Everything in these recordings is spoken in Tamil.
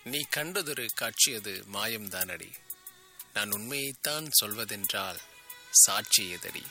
நீ கண்டதொரு காட்சியது மாயம்தானடி நான் உண்மையைத்தான் சொல்வதென்றால் சாட்சி எதடி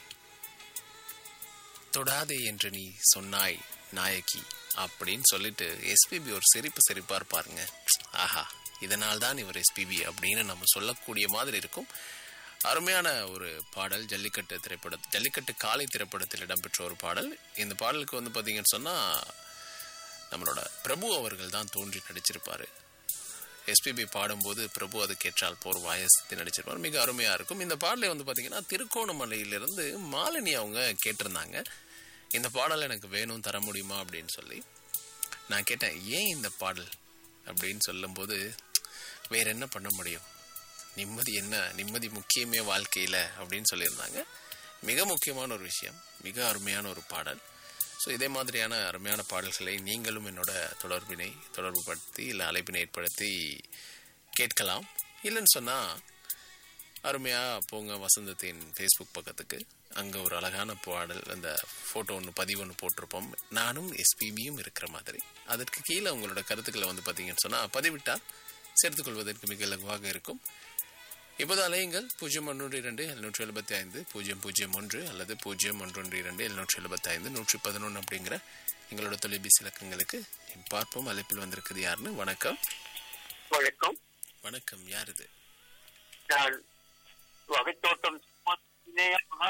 தொடாதே என்று நீ சொன்னாய் நாயகி அப்படின்னு சொல்லிட்டு எஸ்பிபி ஒரு சிரிப்பு சிரிப்பார் பாருங்க ஆஹா இதனால் தான் இவர் எஸ்பிபி அப்படின்னு நம்ம சொல்லக்கூடிய மாதிரி இருக்கும் அருமையான ஒரு பாடல் ஜல்லிக்கட்டு திரைப்பட ஜல்லிக்கட்டு காலை திரைப்படத்தில் இடம்பெற்ற ஒரு பாடல் இந்த பாடலுக்கு வந்து பார்த்தீங்கன்னு சொன்னால் நம்மளோட பிரபு அவர்கள் தான் தோன்றி நடிச்சிருப்பாரு எஸ்பிபி பாடும்போது பிரபு அதுக்கேற்றால் போர் வாயசத்து நடிச்சிருப்பார் மிக அருமையாக இருக்கும் இந்த பாடலை வந்து பார்த்தீங்கன்னா திருக்கோணமலையிலிருந்து மாலினி அவங்க கேட்டிருந்தாங்க இந்த பாடல் எனக்கு வேணும் தர முடியுமா அப்படின்னு சொல்லி நான் கேட்டேன் ஏன் இந்த பாடல் அப்படின்னு சொல்லும்போது வேற என்ன பண்ண முடியும் நிம்மதி என்ன நிம்மதி முக்கியமே வாழ்க்கையில் அப்படின்னு சொல்லியிருந்தாங்க மிக முக்கியமான ஒரு விஷயம் மிக அருமையான ஒரு பாடல் ஸோ இதே மாதிரியான அருமையான பாடல்களை நீங்களும் என்னோட தொடர்பினை தொடர்பு படுத்தி இல்லை அழைப்பினை ஏற்படுத்தி கேட்கலாம் இல்லைன்னு சொன்னால் அருமையாக போங்க வசந்தத்தின் ஃபேஸ்புக் பக்கத்துக்கு அங்கே ஒரு அழகான பாடல் அந்த ஃபோட்டோ ஒன்று பதிவு ஒன்று போட்டிருப்போம் நானும் எஸ்பிபியும் இருக்கிற மாதிரி அதற்கு கீழே உங்களோட கருத்துக்களை வந்து பார்த்தீங்கன்னு சொன்னால் பதிவிட்டால் சேர்த்துக்கொள்வதற்கு மிக இலகுவாக இருக்கும் இப்போது அலையுங்கள் பூஜ்ஜியம் ஒன்று இரண்டு எழுநூற்றி எழுபத்தி ஐந்து பூஜ்ஜியம் பூஜ்ஜியம் ஒன்று அல்லது பூஜ்ஜியம் ஒன்று இரண்டு எழுநூற்றி எழுபத்தி ஐந்து நூற்றி பதினொன்று அப்படிங்கிற எங்களோட தொலைபேசி இலக்கங்களுக்கு பார்ப்போம் அழைப்பில் வந்திருக்குது யாருன்னு வணக்கம் வணக்கம் வணக்கம் யார் இது நான் வகைத்தோட்டம் இணைய மகா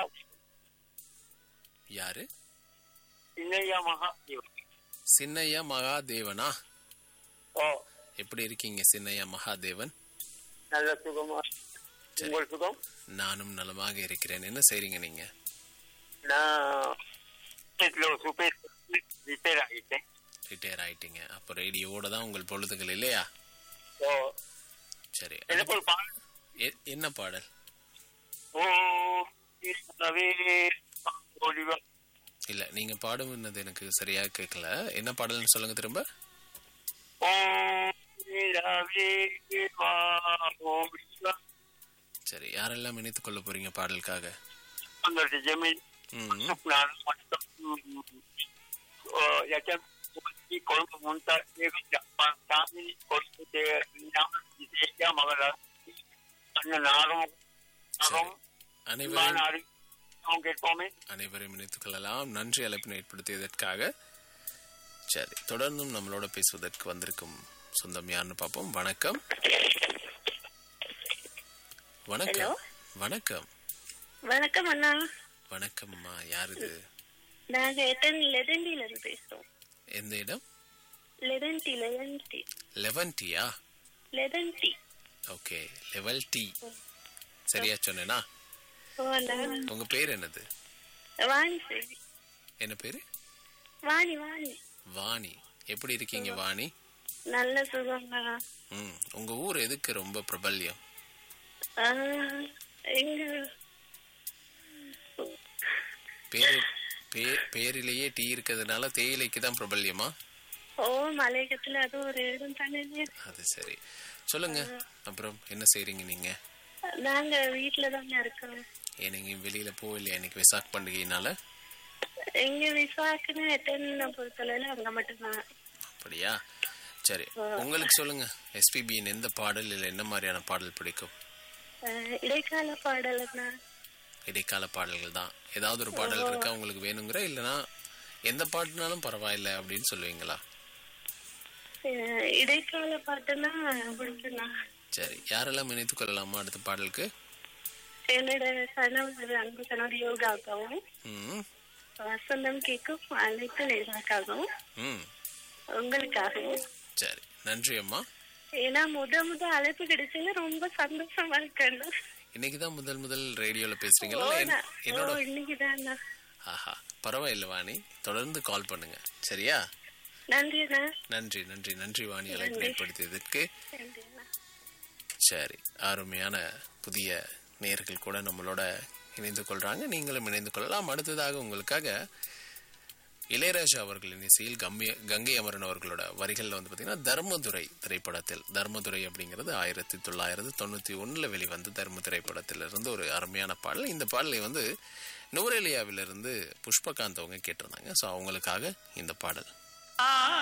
யாரு இணைய மகா சின்னையா மகாதேவனா ஓ எப்படி இருக்கீங்க சின்னையா மகாதேவன் நல்ல சுகமா உங்கள் சுகம் நானும் நலமாக இருக்கிறேன் என்ன செய்றீங்க நீங்க நான் வீட்டுல ஒரு சூப்பர் ரிப்பேர் ஆகிட்டேன் ரிட்டையர் ஆயிட்டீங்க அப்போ ரேடியோவோட தான் உங்கள் பொழுதுகள் இல்லையா ஓ சரி எனக்கு ஒரு பால் எ- என்ன பாடல் ஓ கிருஷ்ணவே ஒளிவா இல்ல நீங்க பாடுனது எனக்கு சரியா கேட்கல என்ன பாடல்னு சொல்லுங்க திரும்ப ஓ நிலவே வா ஒளிவா சரி யாரெல்லாம் இணைத்துக் கொள்ள போறீங்க பாடலுக்காக அந்த ஜமீன் ம் நான் மட்டும் yakan seperti kolom montar dia Jepang kami kolom dia yang dia mengala karena narum narum அனைவரையும் mana hari orang ketome அனைவரையும் இணைத்துக் கொள்ளலாம் நன்றி அழைப்பினை ஏற்படுத்தியதற்காக சரி தொடர்ந்தும் நம்மளோட பேசுவதற்கு வந்திருக்கும் சொந்தம் யாருன்னு பார்ப்போம் வணக்கம் வணக்கம் வணக்கம் வணக்கம் அண்ணா வணக்கம் அம்மா யார் இது நாங்க எத்தனை லெதண்டில இருந்து பேசுறோம் எந்த இடம் லெதன்டி லெதன்டி லெவன் டீயா லெதன்டி ஓகே லெவல் டி சரியா சொன்னேனா ஓ அண்ணா உங்க பேர் என்னது வாணி சரி என்ன பேரு வாணி வாணி வாணி எப்படி இருக்கீங்க வாணி நல்ல சுகம்ண்ணா ம் உங்க ஊர் எதுக்கு ரொம்ப பிரபல்யம் ஆ, எங்க பேரு பே- பேரிலேயே டீ இருக்கிறதுனால தேயிலைக்கு தான் பிரபல்யமா ஓ மலையகத்துல அது ஒரு இடம் தானே அது சரி சொல்லுங்க அப்புறம் என்ன செய்றீங்க நீங்க நாங்க வீட்டுல தானே இருக்கோம் எனக்கு வெளியில போகலையா இன்னைக்கு விசாக் பண்டிகையினால எங்க விசாக்குன்னு எத்தனை பொறுத்தளவுல அங்க மட்டும்தான் அப்படியா சரி உங்களுக்கு சொல்லுங்க எஸ்பிபியின் எந்த பாடல் இல்லை என்ன மாதிரியான பாடல் பிடிக்கும் ஆ, இடைக்கால பாடல்னா இடைக்கால பாடல்கள் தான் ஏதாவது ஒரு பாடல் இருக்கா உங்களுக்கு வேணுங்கிற இல்லைன்னா எந்த பாட்டுனாலும் பரவாயில்ல அப்படின்னு சொல்லுவீங்களா ஆ, இடைக்கால பாட்டுன்னா பிடிக்கும்ண்ணா சரி யாரெல்லாம் இணைத்துக் கொள்ளலாமா அடுத்த பாடலுக்கு என்னோட கணவர் அன்பு கணவர் யோகாக்காவும் ம் வசந்தம் கேட்கும் அனைத்து நேர்களுக்காகவும் ம் உங்களுக்காகவும் சரி நன்றி அம்மா ஏன்னா முத முத அழைப்பு கிடைச்சதுல ரொம்ப சந்தோஷமா இருக்கேன் இன்னைக்கு தான் முதல் முதல் ரேடியோல ஓ, பேசுறீங்களா என்- நான்- ஓ, என்னோட இன்னைக்குதான் ஆஹா பரவாயில்ல வாணி தொடர்ந்து கால் பண்ணுங்க சரியா நன்றி அண்ணா நன்றி நன்றி நன்றி வாணி அழைப்பு ஏற்படுத்தியதற்கு நன்றி அண்ணா சரி அருமையான புதிய நேயர்கள் கூட நம்மளோட இணைந்து கொள்றாங்க நீங்களும் இணைந்து கொள்ளலாம் அடுத்ததாக உங்களுக்காக இளையராஜா அவர்களின் இசையில் கம்பி கங்கை அமரன் அவர்களோட வரிகளில் வந்து பார்த்தீங்கன்னா தர்மதுரை திரைப்படத்தில் தர்மதுரை அப்படிங்கிறது ஆயிரத்தி தொள்ளாயிரத்தி தொண்ணூற்றி ஒன்றில் வெளிவந்த தர்ம திரைப்படத்திலிருந்து ஒரு அருமையான பாடல் இந்த பாடலை வந்து நூரேலியாவிலிருந்து புஷ்பகாந்த் அவங்க கேட்டிருந்தாங்க ஸோ அவங்களுக்காக இந்த பாடல்